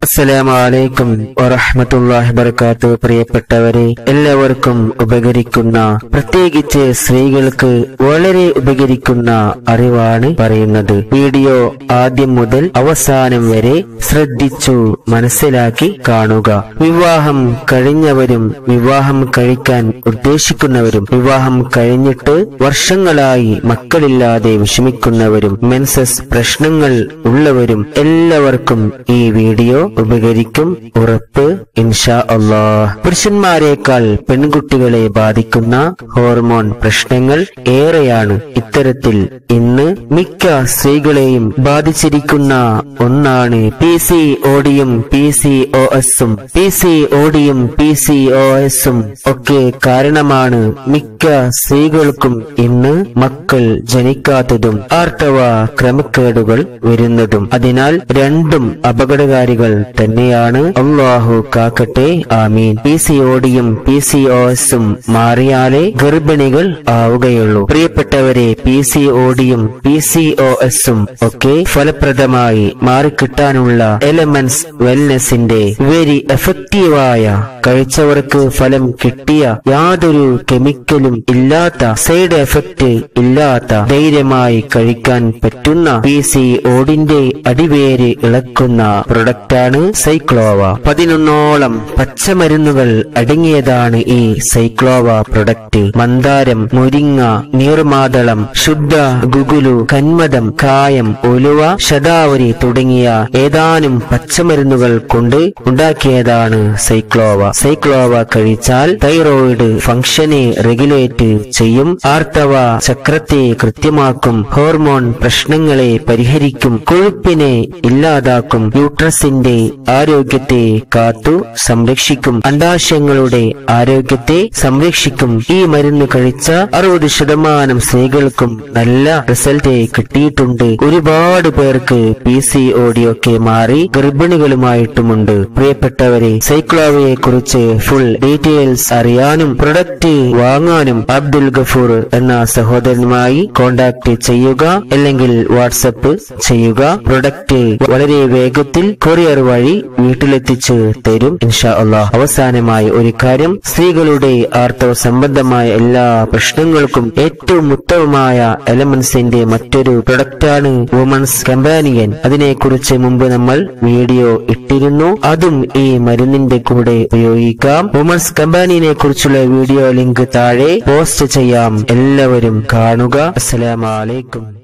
അസ്സലാമലൈക്കും വറഹമത്തല്ലാഹി വബർക്കാത്തു പ്രിയപ്പെട്ടവരെ എല്ലാവർക്കും ഉപകരിക്കുന്ന പ്രത്യേകിച്ച് സ്ത്രീകൾക്ക് വളരെ ഉപകരിക്കുന്ന അറിവാണ് പറയുന്നത് വീഡിയോ ആദ്യം മുതൽ അവസാനം വരെ ശ്രദ്ധിച്ചു മനസ്സിലാക്കി കാണുക വിവാഹം കഴിഞ്ഞവരും വിവാഹം കഴിക്കാൻ ഉദ്ദേശിക്കുന്നവരും വിവാഹം കഴിഞ്ഞിട്ട് വർഷങ്ങളായി മക്കളില്ലാതെ വിഷമിക്കുന്നവരും മെൻസസ് പ്രശ്നങ്ങൾ ഉള്ളവരും എല്ലാവർക്കും ഈ വീഡിയോ ഉപകരിക്കും ഉറപ്പ് ഇൻഷാ അള്ളാഹ് പുരുഷന്മാരെക്കാൾ പെൺകുട്ടികളെ ബാധിക്കുന്ന ഹോർമോൺ പ്രശ്നങ്ങൾ ഏറെയാണ് ഇത്തരത്തിൽ ഇന്ന് മിക്ക സ്ത്രീകളെയും ബാധിച്ചിരിക്കുന്ന ഒന്നാണ് പി സി ഓടിയും പി സി ഒ എസും പി സി ഓടിയും പി സി ഒ എസും ഒക്കെ കാരണമാണ് മിക്ക സ്ത്രീകൾക്കും ഇന്ന് മക്കൾ ജനിക്കാത്തതും ആർത്തവ ക്രമക്കേടുകൾ വരുന്നതും അതിനാൽ രണ്ടും അപകടകാരികൾ തന്നെയാണ് അള്ളാഹു കാക്കട്ടെ ആമീൻ പി സി ഓടിയും പി സി ഒ എസും മാറിയാലേ ഗർഭിണികൾ ആവുകയുള്ളൂ പ്രിയപ്പെട്ടവരെ പി സി ഓടിയും പി സി ഒ എസും ഒക്കെ ഫലപ്രദമായി മാറിക്കിട്ടാനുള്ള എലമെന്റ്സ് വെൽനെസിന്റെ വെരി എഫക്റ്റീവായ കഴിച്ചവർക്ക് ഫലം കിട്ടിയ യാതൊരു കെമിക്കലും ഇല്ലാത്ത സൈഡ് എഫക്റ്റ് ഇല്ലാത്ത ധൈര്യമായി കഴിക്കാൻ പറ്റുന്ന പി സി ഓടിന്റെ അടിവേര് ഇളക്കുന്ന പ്രൊഡക്റ്റാണ് സൈക്ലോവ പതിനൊന്നോളം പച്ചമരുന്നുകൾ അടങ്ങിയതാണ് ഈ സൈക്ലോവ പ്രൊഡക്റ്റ് മന്ദാരം മുരിങ്ങ നീർമാതളം ശുദ്ധ ഗുഗുലു കന്മദം കായം ഉലുവ ശതാവരി തുടങ്ങിയ ഏതാനും പച്ചമരുന്നുകൾ കൊണ്ട് ഉണ്ടാക്കിയതാണ് സൈക്ലോവ സൈക്ലോവ കഴിച്ചാൽ തൈറോയിഡ് ഫംഗ്ഷനെ റെഗുലേറ്റ് ചെയ്യും ആർത്തവ ചക്രത്തെ കൃത്യമാക്കും ഹോർമോൺ പ്രശ്നങ്ങളെ പരിഹരിക്കും കൊഴുപ്പിനെ ഇല്ലാതാക്കും യൂട്രസിന്റെ ആരോഗ്യത്തെ കാത്തു സംരക്ഷിക്കും അണ്ടാശയങ്ങളുടെ ആരോഗ്യത്തെ സംരക്ഷിക്കും ഈ മരുന്ന് കഴിച്ച അറുപത് ശതമാനം സ്ത്രീകൾക്കും നല്ല റിസൾട്ട് കിട്ടിയിട്ടുണ്ട് ഒരുപാട് പേർക്ക് പി സി ഓടിയൊക്കെ മാറി ഗർഭിണികളുമായിട്ടുമുണ്ട് പ്രിയപ്പെട്ടവരെ സൈക്ലോവയെ കുറിച്ച് ഫുൾ ഡീറ്റെയിൽസ് അറിയാനും പ്രൊഡക്റ്റ് വാങ്ങാനും അബ്ദുൽ ഗഫൂർ എന്ന സഹോദരനുമായി കോണ്ടാക്ട് ചെയ്യുക അല്ലെങ്കിൽ വാട്സപ്പ് ചെയ്യുക പ്രൊഡക്റ്റ് വളരെ വേഗത്തിൽ കൊറിയർ വഴി വീട്ടിലെത്തിച്ച് തരും ഇൻഷാ അള്ളാഹ് അവസാനമായി ഒരു കാര്യം സ്ത്രീകളുടെ ആർത്തവ സംബന്ധമായ എല്ലാ പ്രശ്നങ്ങൾക്കും ഏറ്റവും ഉത്തമമായ എലമെന്റ്സിന്റെ മറ്റൊരു പ്രൊഡക്റ്റാണ് വുമൺസ് കമ്പാനിയൻ അതിനെക്കുറിച്ച് മുമ്പ് നമ്മൾ വീഡിയോ ഇട്ടിരുന്നു അതും ഈ മരുന്നിന്റെ കൂടെ ഉപയോഗിക്കാം വുമൺസ് കമ്പാനിയനെ കുറിച്ചുള്ള വീഡിയോ ലിങ്ക് താഴെ പോസ്റ്റ് ചെയ്യാം എല്ലാവരും കാണുക അസ്സലാമലൈക്കും